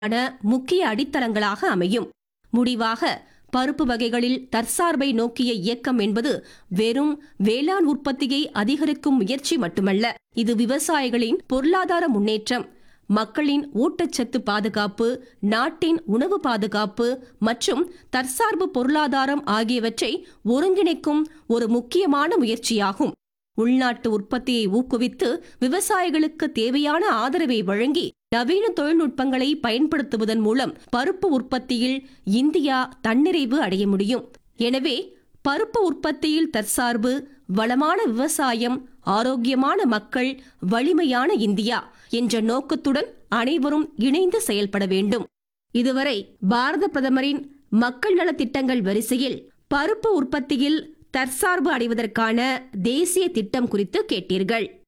ஆன முக்கிய அடித்தளங்களாக அமையும் முடிவாக பருப்பு வகைகளில் தற்சார்பை நோக்கிய இயக்கம் என்பது வெறும் வேளாண் உற்பத்தியை அதிகரிக்கும் முயற்சி மட்டுமல்ல இது விவசாயிகளின் பொருளாதார முன்னேற்றம் மக்களின் ஊட்டச்சத்து பாதுகாப்பு நாட்டின் உணவு பாதுகாப்பு மற்றும் தற்சார்பு பொருளாதாரம் ஆகியவற்றை ஒருங்கிணைக்கும் ஒரு முக்கியமான முயற்சியாகும் உள்நாட்டு உற்பத்தியை ஊக்குவித்து விவசாயிகளுக்கு தேவையான ஆதரவை வழங்கி நவீன தொழில்நுட்பங்களை பயன்படுத்துவதன் மூலம் பருப்பு உற்பத்தியில் இந்தியா தன்னிறைவு அடைய முடியும் எனவே பருப்பு உற்பத்தியில் தற்சார்பு வளமான விவசாயம் ஆரோக்கியமான மக்கள் வலிமையான இந்தியா என்ற நோக்கத்துடன் அனைவரும் இணைந்து செயல்பட வேண்டும் இதுவரை பாரத பிரதமரின் மக்கள் நலத் திட்டங்கள் வரிசையில் பருப்பு உற்பத்தியில் தற்சார்பு அடைவதற்கான தேசிய திட்டம் குறித்து கேட்டீர்கள்